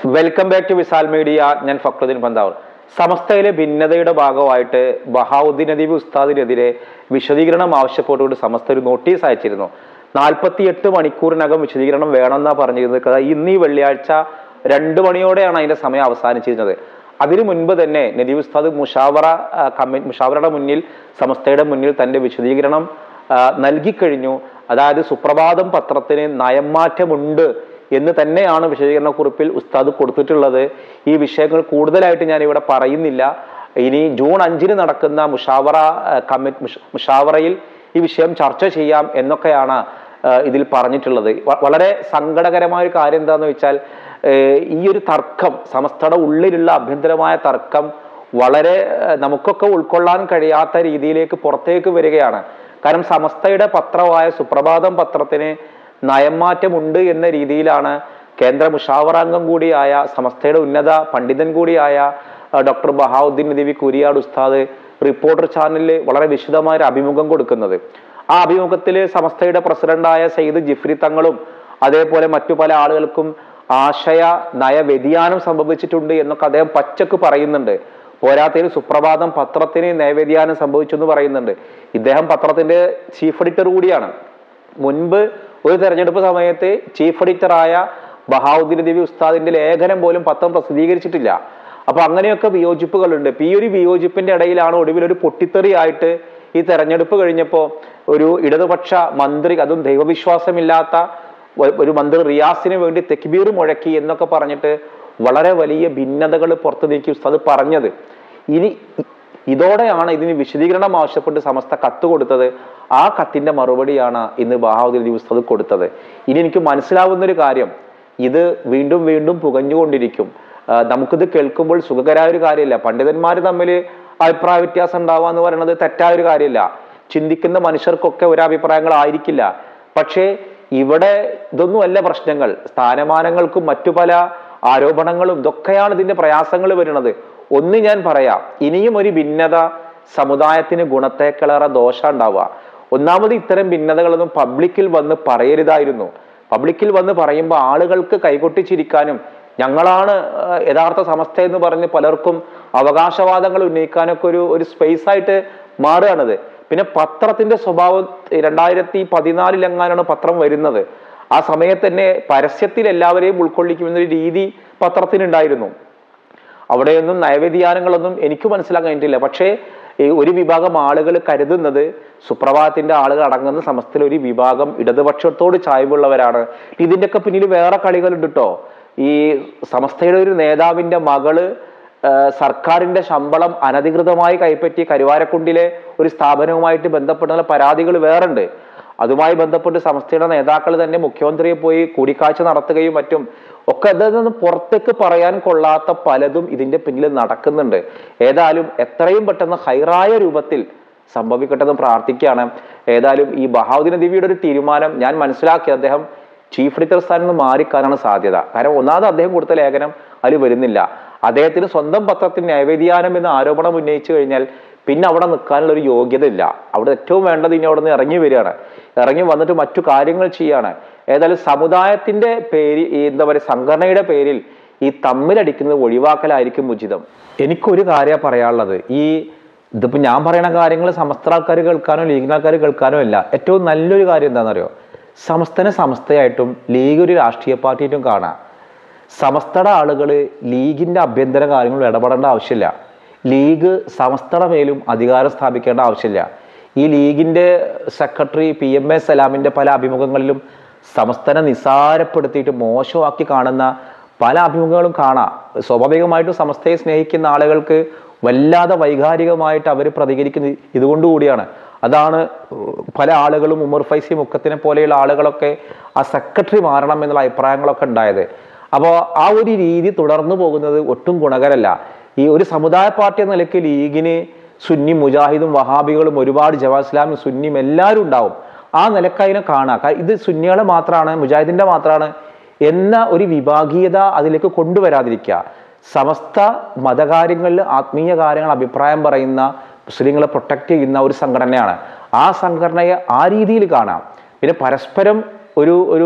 welcome back to Visal media ഞാൻ ഫക്രുദ്ദീൻ പന്താവൂർ സമസ്തയിലെ ഭിന്നതയുടെ ഭാഗമായിട്ട് ബഹാവുദ്ദീൻ അദീബ് ഉസ്താദിനെതിരെ വിശദീകരണം ആവശ്യപ്പെട്ടുകൊണ്ട് സമസ്ത ഒരു നോട്ടീസ് അയച്ചിരുന്നു നാൽപ്പത്തിയെട്ട് മണിക്കൂറിനകം വിശദീകരണം വേണമെന്നാണ് പറഞ്ഞിരുന്നത് കഥ ഇന്ന് ഈ വെള്ളിയാഴ്ച രണ്ട് മണിയോടെയാണ് അതിന്റെ സമയം അവസാനിച്ചിരുന്നത് അതിനു മുൻപ് തന്നെ നദീബ് ഉസ്താദ് മുഷാവറ ആ, കമ്മി മുഷാവറയുടെ മുന്നിൽ സമസ്തയുടെ മുന്നിൽ തന്റെ വിശദീകരണം ആ, നൽകിക്കഴിഞ്ഞു അതായത് സുപ്രഭാതം പത്രത്തിന് നയംമാറ്റമുണ്ട് എന്ന് തന്നെയാണ് വിശദീകരണ കുറിപ്പിൽ ഉസ്താദ് കൊടുത്തിട്ടുള്ളത് ഈ വിഷയങ്ങൾ കൂടുതലായിട്ട് ഞാൻ ഇവിടെ പറയുന്നില്ല ഇനി ജൂൺ അഞ്ചിന് നടക്കുന്ന മുഷാവറ കമ്മിറ്റി മുഷാവറയിൽ ഈ വിഷയം ചർച്ച ചെയ്യാം എന്നൊക്കെയാണ് ആ, ഇതിൽ പറഞ്ഞിട്ടുള്ളത് വ- വളരെ സങ്കടകരമായ ഒരു കാര്യം എന്താണെന്ന് വെച്ചാൽ ഏർ, ഈ ഒരു തർക്കം സമസ്തയുടെ ഉള്ളിലുള്ള അഭ്യന്തരമായ തർക്കം വളരെ ഏർ, നമുക്കൊക്കെ ഉൾക്കൊള്ളാൻ കഴിയാത്ത രീതിയിലേക്ക് പുറത്തേക്ക് വരികയാണ് കാരണം സമസ്തയുടെ പത്രമായ സുപ്രഭാതം പത്രത്തിന് നയംമാറ്റമുണ്ട് എന്ന രീതിയിലാണ് കേന്ദ്ര മുഷാവറാംഗം കൂടിയായ സമസ്തയുടെ ഉന്നത പണ്ഡിതൻ കൂടിയായ ആ, ഡോക്ടർ ബഹാവുദ്ദീൻ നദീബി കുരിയാട് ഉസ്താദ് റിപ്പോർട്ടർ ചാനലിൽ വളരെ വിശദമായ ഒരു അഭിമുഖം കൊടുക്കുന്നത് ആ അഭിമുഖത്തിൽ സമസ്തയുടെ പ്രസിഡന്റായ സയ്യിദ് ജിഫ്രി തങ്ങളും അതേപോലെ മറ്റു പല ആളുകൾക്കും ആശയ നയ വ്യതിയാനം സംഭവിച്ചിട്ടുണ്ട് എന്നൊക്കെ അദ്ദേഹം പച്ചക്ക് പറയുന്നുണ്ട് പോരാത്തതിന് സുപ്രഭാതം പത്രത്തിന് നയവ്യതിയാനം സംഭവിച്ചു എന്ന് പറയുന്നുണ്ട് ഇദ്ദേഹം പത്രത്തിന്റെ ചീഫ് എഡിറ്റർ കൂടിയാണ് മുൻപ് ഒരു തെരഞ്ഞെടുപ്പ് സമയത്ത് ചീഫ് എഡിറ്ററായ ബഹാവുദ്ദീൻ ദേവി ഉസ്താദിന്റെ ലേഖനം പോലും പത്രം പ്രസിദ്ധീകരിച്ചിട്ടില്ല അപ്പൊ അങ്ങനെയൊക്കെ വിയോജിപ്പുകളുണ്ട് ഇപ്പൊ ഈ ഒരു വിയോജിപ്പിന്റെ ഇടയിലാണ് ഒടുവിൽ ഒരു പൊട്ടിത്തെറിയായിട്ട് ഈ തെരഞ്ഞെടുപ്പ് കഴിഞ്ഞപ്പോൾ ഒരു ഇടതുപക്ഷ മന്ത്രി അതും ദൈവവിശ്വാസമില്ലാത്ത ഒ- ഒരു മന്ത്രി റിയാസിന് വേണ്ടി തെക്ബീർ മുഴക്കി എന്നൊക്കെ പറഞ്ഞിട്ട് വളരെ വലിയ ഭിന്നതകൾ പുറത്തു നീക്കി ഉസ്താദ് പറഞ്ഞത് ഇനി ഇ- ഇതോടെയാണ് ഇതിന് വിശദീകരണം ആവശ്യപ്പെട്ട് സമസ്ത കത്ത് കൊടുത്തത് ആ കത്തിന്റെ മറുപടിയാണ് ഇന്ന് ബഹാവുദ്ദീൻ ഉസ്താദ് കൊടുത്തത് ഇനി എനിക്ക് മനസ്സിലാവുന്ന ഒരു കാര്യം ഇത് വീണ്ടും വീണ്ടും പുകഞ്ഞുകൊണ്ടിരിക്കും ആ, നമുക്കിത് കേൾക്കുമ്പോൾ സുഖകരമായ ഒരു കാര്യമില്ല പണ്ഡിതന്മാർ തമ്മിൽ അഭിപ്രായ വ്യത്യാസം ഉണ്ടാവുക എന്ന് പറയുന്നത് തെറ്റായ ഒരു കാര്യമില്ല ചിന്തിക്കുന്ന മനുഷ്യർക്കൊക്കെ ഒരു അഭിപ്രായങ്ങളായിരിക്കില്ല പക്ഷേ ഇവിടെ ഇതൊന്നുമല്ല പ്രശ്നങ്ങൾ സ്ഥാനമാനങ്ങൾക്കും മറ്റു പല ആരോപണങ്ങളും ഇതൊക്കെയാണ് ഇതിന്റെ പ്രയാസങ്ങൾ വരുന്നത് ഒന്ന് ഞാൻ പറയാം ഇനിയും ഒരു ഭിന്നത സമുദായത്തിന് ഗുണത്തേക്കളേറെ ദോഷം ഉണ്ടാവുക ഒന്നാമത് ഇത്തരം ഭിന്നതകളൊന്നും പബ്ലിക്കിൽ വന്ന് പറയരുതായിരുന്നു പബ്ലിക്കിൽ വന്ന് പറയുമ്പോൾ ആളുകൾക്ക് കൈകൊട്ടിച്ചിരിക്കാനും ഞങ്ങളാണ് ആ, യഥാർത്ഥ സമസ്ത എന്ന് പറഞ്ഞ് പലർക്കും അവകാശവാദങ്ങൾ ഉന്നയിക്കാനൊക്കെ ഒരു ഒരു സ്പേസ് ആയിട്ട് മാറുകയാണത് പിന്നെ പത്രത്തിന്റെ സ്വഭാവം രണ്ടായിരത്തി പതിനാലിലെങ്ങാനാണ് പത്രം വരുന്നത് ആ സമയത്ത് തന്നെ പരസ്യത്തിൽ എല്ലാവരെയും ഉൾക്കൊള്ളിക്കുമെന്നൊരു രീതി പത്രത്തിനുണ്ടായിരുന്നു അവിടെയൊന്നും നയവ്യതിയാനങ്ങളൊന്നും എനിക്ക് മനസ്സിലാക്കാൻ കഴിഞ്ഞിട്ടില്ല പക്ഷേ ഈ ഒരു വിഭാഗം ആളുകൾ കരുതുന്നത് സുപ്രഭാതത്തിന്റെ ആളുകൾ അടങ്ങുന്ന സമസ്തയിൽ ഒരു വിഭാഗം ഇടതുപക്ഷത്തോട് ചായ്വുള്ളവരാണ് ഇതിന്റെയൊക്കെ പിന്നിൽ വേറെ കളികളുണ്ട് കേട്ടോ ഈ സമസ്തയുടെ ഒരു നേതാവിന്റെ മകള് ആ, സർക്കാരിന്റെ ശമ്പളം അനധികൃതമായി കൈപ്പറ്റി കരുവാരക്കുണ്ടിലെ ഒരു സ്ഥാപനവുമായിട്ട് ബന്ധപ്പെടുന്ന പരാതികൾ വേറുണ്ട് അതുമായി ബന്ധപ്പെട്ട് സംസ്ഥയുടെ നേതാക്കൾ തന്നെ മുഖ്യമന്ത്രിയെ പോയി കൂടിക്കാഴ്ച നടത്തുകയും മറ്റും ഒക്കെ അതൊന്നും പുറത്തേക്ക് പറയാൻ കൊള്ളാത്ത പലതും ഇതിന്റെ പിന്നിൽ നടക്കുന്നുണ്ട് ഏതായാലും എത്രയും പെട്ടെന്ന് ഹൈറായ രൂപത്തിൽ സംഭവിക്കട്ടെ എന്ന് പ്രാർത്ഥിക്കുകയാണ് ഏതായാലും ഈ ബഹാവുദ്ദീൻ ദേവിയുടെ ഒരു തീരുമാനം ഞാൻ മനസ്സിലാക്കി അദ്ദേഹം ചീഫ് എഡിറ്റർ സ്ഥാനം നിന്ന് മാറിക്കാനാണ് സാധ്യത കാരണം ഒന്നാമത് അദ്ദേഹം കൊടുത്ത ലേഖനം അതിൽ വരുന്നില്ല അദ്ദേഹത്തിന് സ്വന്തം പത്രത്തിന് ന്യായവ്യതിയാനം എന്ന ആരോപണം ഉന്നയിച്ചു കഴിഞ്ഞാൽ പിന്നെ അവിടെ നിൽക്കാനുള്ള ഒരു യോഗ്യത ഇല്ല അവിടെ ഏറ്റവും വേണ്ടത് ഇനി അവിടെ നിന്ന് ഇറങ്ങി വരികയാണ് ഇറങ്ങി വന്നിട്ട് മറ്റു കാര്യങ്ങൾ ചെയ്യാണ് ഏതായാലും സമുദായത്തിന്റെ പേര് ഈ എന്താ പറയുക സംഘടനയുടെ പേരിൽ ഈ തമ്മിലടിക്കുന്നത് ഒഴിവാക്കലായിരിക്കും ഉചിതം എനിക്കൊരു കാര്യം പറയാനുള്ളത് ഈ ഇതിപ്പോ ഞാൻ പറയുന്ന കാര്യങ്ങൾ സമസ്ത ആൾക്കാർ കേൾക്കാനോ ലീഗിന് ആൾക്കാർ കേൾക്കാനോ അല്ല ഏറ്റവും നല്ലൊരു കാര്യം എന്താണെന്നറിയോ സമസ്തനെ സമസ്തയായിട്ടും ലീഗ് ഒരു രാഷ്ട്രീയ പാർട്ടിയായിട്ടും കാണാം സമസ്തയുടെ ആളുകൾ ലീഗിന്റെ അഭ്യന്തര കാര്യങ്ങളിൽ ഇടപെടേണ്ട ആവശ്യമില്ല ലീഗ് സമസ്തയുടെ മേലും അധികാരം സ്ഥാപിക്കേണ്ട ആവശ്യമില്ല ഈ ലീഗിന്റെ സെക്രട്ടറി പി എം എ സലാമിന്റെ പല അഭിമുഖങ്ങളിലും സമസ്തനെ നിസാരപ്പെടുത്തിയിട്ട് മോശമാക്കി കാണുന്ന പല അഭിമുഖങ്ങളും കാണാം സ്വാഭാവികമായിട്ടും സമസ്തയെ സ്നേഹിക്കുന്ന ആളുകൾക്ക് വല്ലാതെ വൈകാരികമായിട്ട് അവർ പ്രതികരിക്കുന്നത് ഇതുകൊണ്ടുകൂടിയാണ് അതാണ് പല ആളുകളും ഉമർ ഫൈസി മുക്കത്തിനെ പോലെയുള്ള ആളുകളൊക്കെ ആ സെക്രട്ടറി മാറണം എന്നുള്ള അഭിപ്രായങ്ങളൊക്കെ ഉണ്ടായത് അപ്പോൾ ആ ഒരു രീതി തുടർന്നു പോകുന്നത് ഒട്ടും ഗുണകരമല്ല ഈ ഒരു സമുദായ പാർട്ടി എന്ന നിലയ്ക്ക് ലീഗിന് സുന്നി മുജാഹിദും വഹാബികളും ഒരുപാട് ജവാഹ് ഇസ്ലാമും സുന്നിയും എല്ലാവരും ഉണ്ടാവും ആ നിലക്ക് അതിനെ കാണുക കാ- ഇത് സുന്നികളെ മാത്രമാണ് മുജാഹിദിന്റെ മാത്രമാണ് എന്ന ഒരു വിഭാഗീയത അതിലേക്ക് കൊണ്ടുവരാതിരിക്കുക സമസ്ത മതകാര്യങ്ങളിൽ ആത്മീയ കാര്യങ്ങൾ അഭിപ്രായം പറയുന്ന മുസ്ലിങ്ങളെ പ്രൊട്ടക്ട് ചെയ്യുന്ന ഒരു സംഘടനയാണ് ആ സംഘടനയെ ആ രീതിയിൽ കാണാം പിന്നെ പരസ്പരം ഒരു ഒരു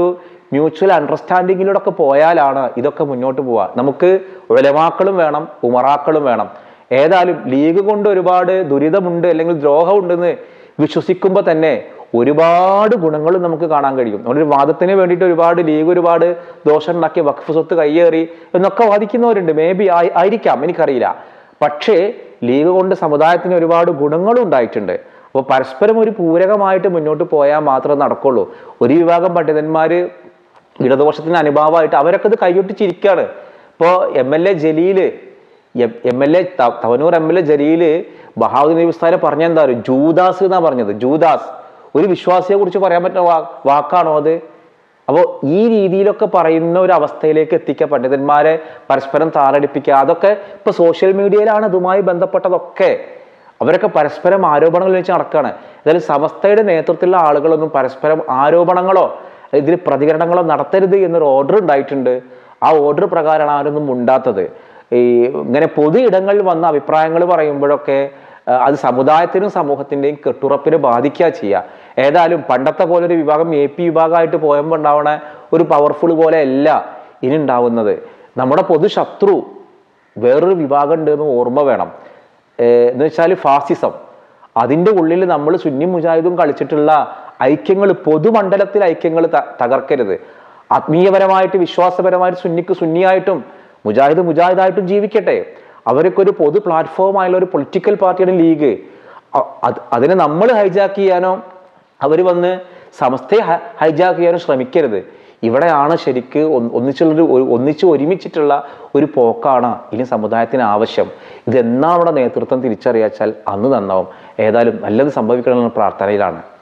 മ്യൂച്വൽ അണ്ടർസ്റ്റാൻഡിങ്ങിലൂടെ ഒക്കെ പോയാലാണ് ഇതൊക്കെ മുന്നോട്ട് പോവുക നമുക്ക് ഉലമാക്കളും വേണം ഉമറാക്കളും വേണം ഏതായാലും ലീഗ് കൊണ്ട് ഒരുപാട് ദുരിതമുണ്ട് അല്ലെങ്കിൽ ദ്രോഹമുണ്ടെന്ന് വിശ്വസിക്കുമ്പോൾ തന്നെ ഒരുപാട് ഗുണങ്ങളും നമുക്ക് കാണാൻ കഴിയും നമ്മുടെ ഒരു വാദത്തിന് വേണ്ടിയിട്ട് ഒരുപാട് ലീഗ് ഒരുപാട് ദോഷം ഉണ്ടാക്കി വഖഫ് സ്വത്ത് കയ്യേറി എന്നൊക്കെ വാദിക്കുന്നവരുണ്ട് മേ ബി ആയിരിക്കാം എനിക്കറിയില്ല പക്ഷേ ലീഗ് കൊണ്ട് സമുദായത്തിന് ഒരുപാട് ഗുണങ്ങളും ഉണ്ടായിട്ടുണ്ട് അപ്പോൾ പരസ്പരം ഒരു പൂരകമായിട്ട് മുന്നോട്ട് പോയാൽ മാത്രമേ നടക്കുള്ളൂ ഒരു വിഭാഗം പണ്ഡിതന്മാര് ഇടതുപക്ഷത്തിന് അനുഭാവമായിട്ട് അവരൊക്കെ ഇത് കൈയൊട്ടിച്ചിരിക്കുകയാണ് ഇപ്പോൾ M L A Jaleel M L A Thavanur M L A Jaleel Bahauddin നബി ഉസ്താദിനെ പറഞ്ഞ എന്താ പറയുക ജൂദാസ് എന്നാ പറഞ്ഞത് ജൂദാസ് ഒരു വിശ്വാസിയെ കുറിച്ച് പറയാൻ പറ്റുന്ന വാ വാക്കാണോ അത് അപ്പോൾ ഈ രീതിയിലൊക്കെ പറയുന്ന ഒരു അവസ്ഥയിലേക്ക് എത്തിക്കുക പണ്ഡിതന്മാരെ പരസ്പരം താറടിപ്പിക്കുക അതൊക്കെ ഇപ്പൊ സോഷ്യൽ മീഡിയയിലാണ് ഇതുമായി ബന്ധപ്പെട്ടതൊക്കെ അവരൊക്കെ പരസ്പരം ആരോപണങ്ങൾ വെച്ച് നടക്കുകയാണ് ഏതായാലും സമസ്തയുടെ നേതൃത്വത്തിലുള്ള ആളുകളൊന്നും പരസ്പരം ആരോപണങ്ങളോ ഇതിൽ പ്രതികരണങ്ങളോ നടത്തരുത് എന്നൊരു ഓർഡർ ഉണ്ടായിട്ടുണ്ട് ആ ഓർഡർ പ്രകാരമാണ് ആരൊന്നും ഉണ്ടാത്തത് ഈ ഇങ്ങനെ പൊതു ഇടങ്ങളിൽ വന്ന അഭിപ്രായങ്ങൾ പറയുമ്പോഴൊക്കെ ആ, അത് സമുദായത്തിനും സമൂഹത്തിന്റെയും കെട്ടുറപ്പിനെ ബാധിക്കുക ചെയ്യുക ഏതായാലും പണ്ടത്തെ പോലെ ഒരു വിഭാഗം എ പി വിഭാഗമായിട്ട് പോയപ്പോൾ ഉണ്ടാവണ ഒരു പവർഫുൾ പോലെ അല്ല ഇനി ഉണ്ടാവുന്നത് നമ്മുടെ പൊതു ശത്രു വേറൊരു വിഭാഗം ഉണ്ട് എന്ന് ഓർമ്മ വേണം ഏർ എന്ന് വെച്ചാൽ ഫാസിസം അതിൻ്റെ ഉള്ളിൽ നമ്മൾ സുന്നി മുജാഹിദും കളിച്ചിട്ടുള്ള ഐക്യങ്ങൾ പൊതുമണ്ഡലത്തിൽ ഐക്യങ്ങൾ തകർക്കരുത് ആത്മീയപരമായിട്ട് വിശ്വാസപരമായിട്ട് സുന്നിക്ക് സുന്നിയായിട്ടും മുജാഹിദ് മുജാഹിദായിട്ടും ജീവിക്കട്ടെ അവരൊക്കെ ഒരു പൊതു പ്ലാറ്റ്ഫോമായുള്ള ഒരു പൊളിറ്റിക്കൽ പാർട്ടിയുടെ ലീഗ് അ- അത് അതിനെ നമ്മൾ ഹൈജാക്ക് ചെയ്യാനോ അവർ വന്ന് സമസ്തയെ ഹ- ഹൈജാക്ക് ചെയ്യാനോ ശ്രമിക്കരുത് ഇവിടെയാണ് ശരിക്ക് ഒന്ന് ഒന്നിച്ചുള്ളൊരു ഒരു- ഒന്നിച്ച് ഒരുമിച്ചിട്ടുള്ള ഒരു പോക്കാണ് ഇനി സമുദായത്തിന് ആവശ്യം ഇതെന്നാ അവിടെ നേതൃത്വം തിരിച്ചറിയാച്ചാൽ അന്ന് നന്നാവും ഏതായാലും നല്ലത് സംഭവിക്കണമെന്ന പ്രാർത്ഥനയിലാണ്